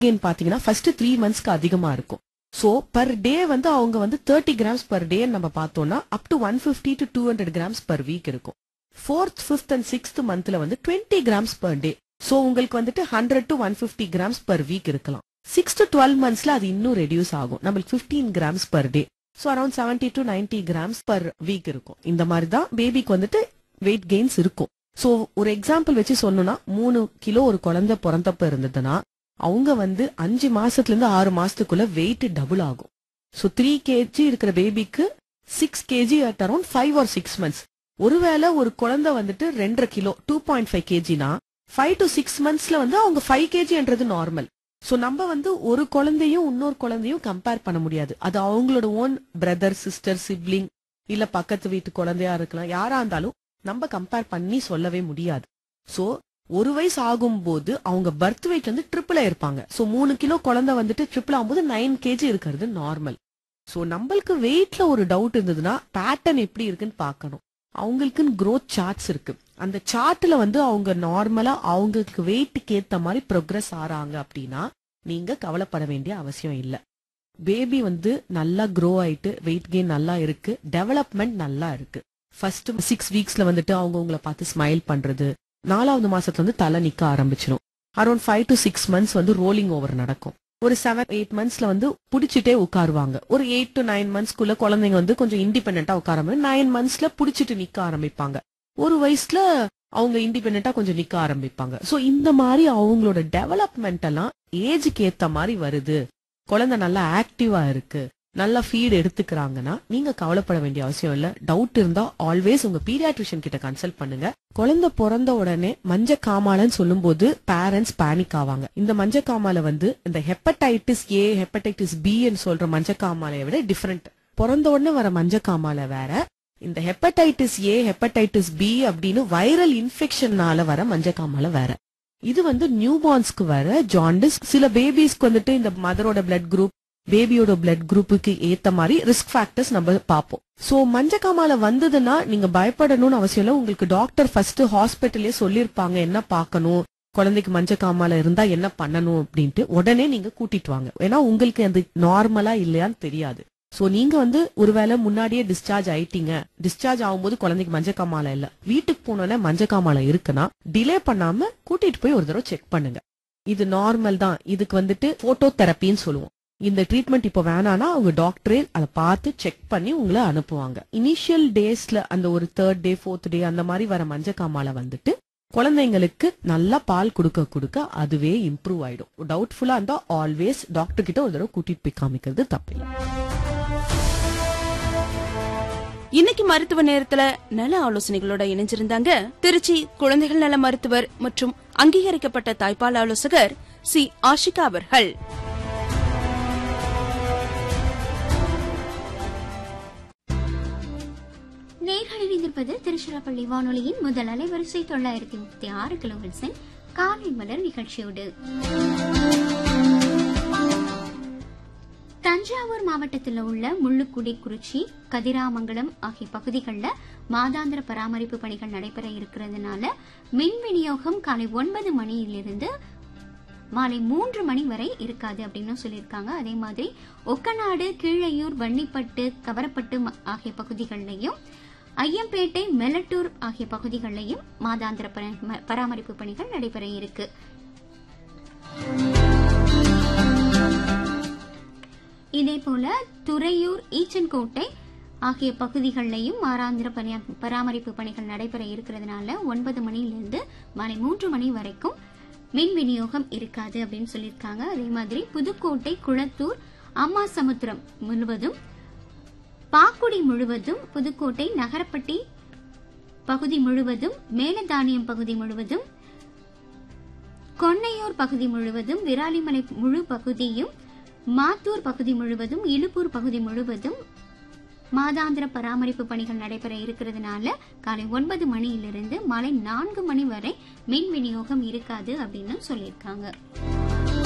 gain பாத்தீங்கன்னா first three மந்த்ஸ்க்கு அதிகமா இருக்கும் சோ பர் டே வந்து அவங்க வந்து தேர்ட்டி கிராம்ஸ் பர் டே நம்ம பார்த்தோம்னா up to one fifty to two hundred grams per week இருக்கும் ஃபோர்த் ஃபிஃப்த் அண்ட் சிக்ஸ்த் மந்த்ல வந்து twenty grams per day so உங்களுக்கு வந்துட்டு hundred to one fifty grams per week இருக்கலாம் சிக்ஸ் டு டுவெல் மந்த்ஸ்ல அது இன்னும் ரெடியூஸ் ஆகும் நம்மளுக்கு fifteen grams per day so around seventy to ninety grams per week இருக்கும் இந்த மாதிரி தான் பேபிக்கு வந்துட்டு வெயிட் கெயின்ஸ் இருக்கும் சோ ஒரு எக்ஸாம்பிள் வச்சு சொல்லணும்னா மூணு கிலோ ஒரு குழந்தை பிறந்தப்ப இருந்ததுன்னா அவங்க வந்து அஞ்சு மாசத்துல இருந்து ஆறு மாசத்துக்குள்ள வெயிட் டபுள் ஆகும் சோ த்ரீ கேஜி இருக்கிற பேபிக்கு six KG at around five or six months ஒருவேளை ஒரு குழந்தை வந்துட்டு ரெண்டரை கிலோ டூ பாயிண்ட் ஃபைவ் கேஜினா ஃபைவ் டு சிக்ஸ் மந்த்ஸ்ல வந்து அவங்க ஃபைவ் கேஜின்றது நார்மல் சோ நம்ம வந்து ஒரு குழந்தையும் இன்னொரு குழந்தையும் கம்பேர் பண்ண முடியாது அது அவங்களோட ஓன் பிரதர் சிஸ்டர் சிப்ளிங் இல்ல பக்கத்து வீட்டு குழந்தையா இருக்கலாம் யாரா இருந்தாலும் நம்ம கம்பேர் பண்ணி சொல்லவே முடியாது சோ ஒரு வயசு ஆகும்போது அவங்க பர்த் வெயிட் வந்து ட்ரிபிள் இருப்பாங்க சோ மூணு கிலோ குழந்தை வந்துட்டு ட்ரிபிள் ஆகும்போது நைன் கேஜி இருக்கிறது நார்மல் சோ நம்மளுக்கு வெயிட்ல ஒரு டவுட் இருந்ததுன்னா பேட்டர்ன் எப்படி இருக்குன்னு பார்க்கணும் அவங்களுக்குன்னு growth சார்ட்ஸ் இருக்கு அந்த சார்ட்ல வந்து அவங்க நார்மலா அவங்களுக்கு வெயிட்டுக்கு ஏத்த மாதிரி ப்ரோக்ரஸ் ஆறாங்க அப்படின்னா நீங்க கவலைப்பட வேண்டிய அவசியம் இல்ல பேபி வந்து நல்லா க்ரோ ஆயிட்டு வெயிட் கெயின் நல்லா இருக்கு டெவலப்மெண்ட் நல்லா இருக்கு ஃபர்ஸ்ட் சிக்ஸ் வீக்ஸ்ல வந்துட்டு அவங்க உங்களை பார்த்து ஸ்மைல் பண்றது நாலாவது மாசத்துல வந்து தலை நிக்க ஆரம்பிச்சிடும் around five to six months வந்து ரோலிங் ஓவர் நடக்கும் ஒரு செவன் எயிட் மந்த்ஸ்ல வந்து புடிச்சிட்டே உட்காருவாங்க ஒரு எயிட் டு நைன் மந்த்ஸ்க்குள்ள குழந்தைங்க வந்து கொஞ்சம் இண்டிபெண்டா உட்கார நைன் மந்த்ஸ்ல புடிச்சிட்டு நிக்க ஆரம்பிப்பாங்க ஒரு வயசுல அவங்க இண்டிபெண்டா கொஞ்சம் நிக்க ஆரம்பிப்பாங்க சோ இந்த மாதிரி அவங்களோட டெவலப்மெண்ட் எல்லாம் ஏஜுக்கு ஏத்த மாதிரி வருது குழந்தை நல்லா ஆக்டிவா இருக்கு நல்லா ஃபீட் எடுத்துக்கிறாங்கன்னா நீங்க கவலைப்பட வேண்டிய அவசியம் இல்ல டவுட் இருந்தா ஆல்வேஸ் உங்க பீடியாட்ரிஷியன் கிட்ட கன்சல்ட் பண்ணுங்க குழந்தை பிறந்த உடனே மஞ்ச காமாலன்னு சொல்லும்போது பேரண்ட்ஸ் பேனிக் ஆவாங்க இந்த மஞ்ச காமால வந்து இந்த ஹெப்படைட்டிஸ் ஏ ஹெப்படைட்டிஸ் பி சொல்ற மஞ்ச காமாலையை விட டிஃபரெண்ட் பிறந்த உடனே வர மஞ்ச காமால வேற இந்த ஹெப்படைட்டிஸ் ஏ ஹெப்படைட்டிஸ் பி அப்படின்னு வைரல் இன்ஃபெக்ஷன்னால வர மஞ்ச காமால வேற இது வந்து நியூ பார்ன்ஸ்க்கு வர ஜாண்டிஸ் சில பேபிஸ்க்கு வந்துட்டு இந்த மதரோட பிளட் குரூப் பேபியோட பிளட் குரூப்புக்கு ஏத்த மாதிரி ரிஸ்க் ஃபேக்டர்ஸ் நம்ம பார்ப்போம் சோ மஞ்சக்காமால வந்ததுன்னா நீங்க பயப்படணும்னு அவசியம் இல்ல உங்களுக்கு டாக்டர் ஃபர்ஸ்ட் ஹாஸ்பிட்டலே சொல்லிருப்பாங்க என்ன பார்க்கணும் குழந்தைக்கு மஞ்சக்காமால இருந்தா என்ன பண்ணணும் அப்படின்ட்டு உடனே நீங்க கூட்டிட்டு வாங்க ஏன்னா உங்களுக்கு அது நார்மலா இல்லையான்னு தெரியாது சோ நீங்க வந்து ஒருவேளை முன்னாடியே டிஸ்சார்ஜ் ஆயிட்டீங்க டிஸ்சார்ஜ் ஆகும்போது குழந்தைக்கு மஞ்சக்காமால இல்ல வீட்டுக்கு போனோன்னே மஞ்சக்காமால இருக்குன்னா டிலே பண்ணாம கூட்டிட்டு போய் ஒரு தடவை செக் பண்ணுங்க இது நார்மல் தான் இதுக்கு வந்துட்டு போட்டோ தெரப்பின்னு சொல்லுவோம் இந்த ட்ரீட்மெண்ட் இப்போ வேணானா அவங்க டாக்டரே அதை பார்த்து செக் பண்ணி உங்களை அனுப்புவாங்க இனிஷியல் டேஸ்ல அந்த ஒரு தேர்ட் டே ஃபோர்த் டே அந்த மாதிரி வர மஞ்சக்காமால வந்துட்டு குழந்தைங்களுக்கு நல்லா பால் கொடுக்க கொடுக்க அதுவே இம்ப்ரூவ் ஆயிடும் டவுட்ஃபுல்லா இருந்தா ஆல்வேஸ் டாக்டர் கிட்ட ஒரு தடவை கூட்டிட்டு போய் காமிக்கிறது தப்பில்லை இன்னைக்கு மருத்துவ நேரத்துல நல ஆலோசனைகளோட இணைஞ்சிருந்தாங்க திருச்சி குழந்தைகள் நல மருத்துவர் மற்றும் அங்கீகரிக்கப்பட்ட தாய்ப்பால் ஆலோசகர் சி ஆஷிகா அவர்கள் நேர்கள் இணைந்திருப்பது திருச்சிராப்பள்ளி வானொலியின் முதல் அலைவரிசை தொள்ளாயிரத்தி முப்பத்தி ஆறு கிலோஹெர்ட்ஸின் காலை மலர் நிகழ்ச்சியோடு தஞ்சாவூர் மாவட்டத்தில் உள்ள முள்ளுக்குடி குறிச்சி கதிராமங்கலம் ஆகிய பகுதிகளில் மாதாந்திர பராமரிப்பு பணிகள் நடைபெற இருக்கிறதுனால மின் விநியோகம் காலை ஒன்பது மணியிலிருந்து மாலை மூன்று மணி வரை இருக்காது அப்படின்னு சொல்லியிருக்காங்க அதே மாதிரி ஒக்கநாடு கீழையூர் வன்னிப்பட்டு கவரப்பட்டு ம- ஆகிய பகுதிகளிலையும் ஐயம்பேட்டை மெலட்டூர் ஆகிய பகுதிகளிலையும் மாதாந்திர பர- பராமரிப்பு பணிகள் நடைபெற இருக்கு இதேபோல துறையூர் ஈச்சன்கோட்டை ஆகிய பகுதிகளிலையும் மாராந்திர பணியா- பராமரிப்பு பணிகள் நடைபெற இருக்கிறதுனால ஒன்பது மணியிலிருந்து மாலை மூன்று மணி வரைக்கும் மின் விநியோகம் இருக்காது அப்படின்னு சொல்லியிருக்காங்க அதே மாதிரி புதுக்கோட்டை குளத்தூர் அம்மாசமுத்திரம் முழுவதும் பாக்குடி முழுவதும் புதுக்கோட்டை நகரப்பட்டி பகுதி முழுவதும் மேலதானியம் பகுதி முழுவதும் கொன்னையூர் பகுதி முழுவதும் விராலிமலை முழு பகுதியும் மாத்தூர் பகுதி முழுவதும் இலுப்பூர் பகுதி முழுவதும் மாதாந்திர பராமரிப்பு பணிகள் நடைபெற இருக்கிறதுனால காலை ஒன்பது மணியிலிருந்து மாலை நான்கு மணி வரை மின் விநியோகம் இருக்காது அப்படின்னு சொல்லியிருக்காங்க